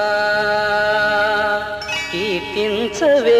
కీర్తించవే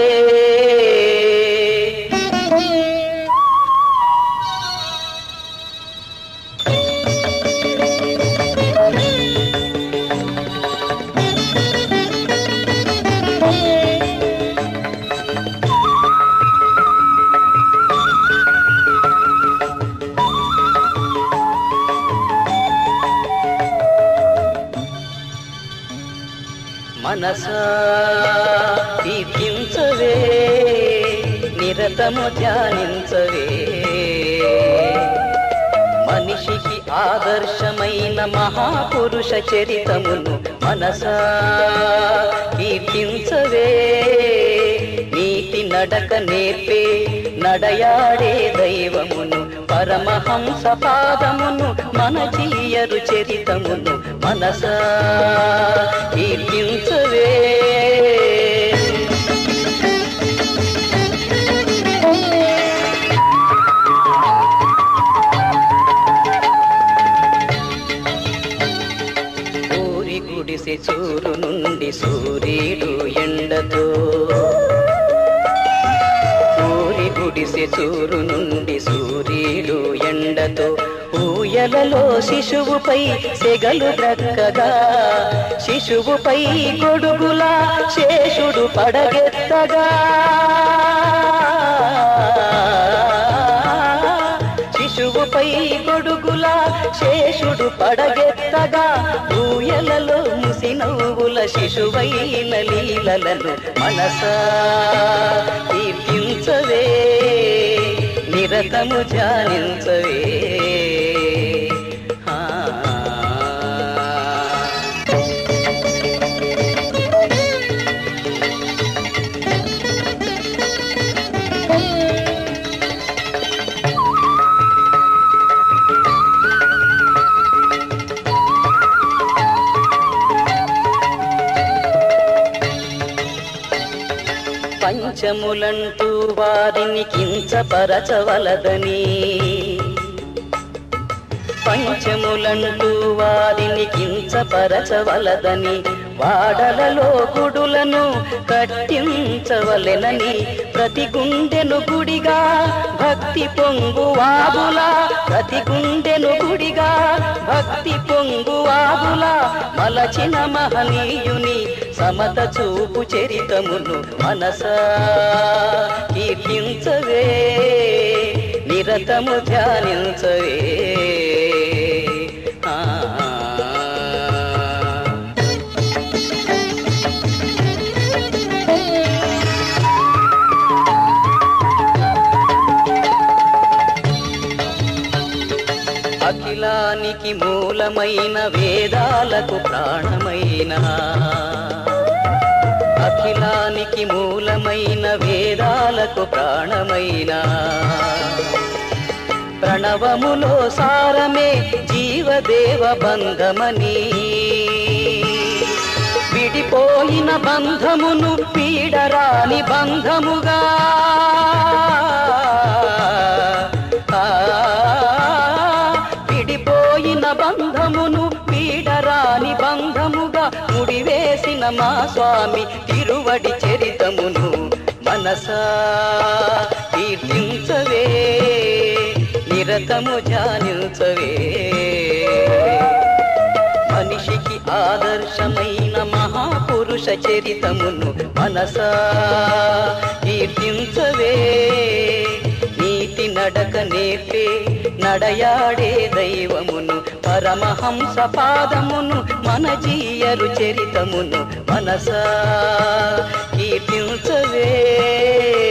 మనసా కీర్తించవే నిరతము ధ్యానించవే మనిషికి ఆదర్శమైన మహాపురుష చరితమును మనసా కీర్తించవే నీతి నడక నేర్పే నడయాడే దైవమును పరమహంస పాదమును మన జీయరు చరితమును మనసా కీర్తించవే ఊరి గుడిసె చూరు నుండి సూర్యుడు ఎండతో ఊరి గుడిసె చూరు నుండి సూర్యుడు ఎండతో ఊయలలో శిశువుపై సెగలు ద్రక్కగా శిశువుపై గొడుగులా శేషుడు పడగెత్తగా శిశువుపై గొడుగులా శేషుడు పడగెత్తగా ఊయలలో ముసి నవ్వుల శిశువైన లీలలను మనసా కీర్తించవే నిరతము ధ్యానించవే ఆ. పంచములంటూ వారిని కించపరచవలదని పంచములంటూ వారిని కించపరచవలదని వాడలలో గుడులను కట్టించవలెనని ప్రతి గుండెను గుడిగా భక్తి పొంగు వాబులా ప్రతి గుండెను గుడిగా భక్తి పొంగు వాబులా మలచిన మహనీయుని సమత చూపు చరితమును మనసా కీర్తించవే నిరతము ధ్యానించవే ఆ. అఖిలానికి మూలమైన వేదాలకు ప్రాణమైన అఖిలానికి మూలమైన వేదాలకు ప్రాణమైన ప్రణవములో సారమే జీవదేవ బంధమని విడిపోయిన బంధమును పీడరాని బంధముగా ఆ, విడిపోయిన బంధమును పీడరాని బంధముగా ముడివేసిన మా స్వామి తిరువడి చరితమును మనసా కీర్తించవే నిరతము ధ్యానించవే మనిషికి ఆదర్శమైన మహాపురుష చరితమును మనసా కీర్తించవే నీతి నడక నేర్పే నడయాడే దైవమును పరమహంస పాదమును మన జీయరు చరితమును మనసా కీర్తించవే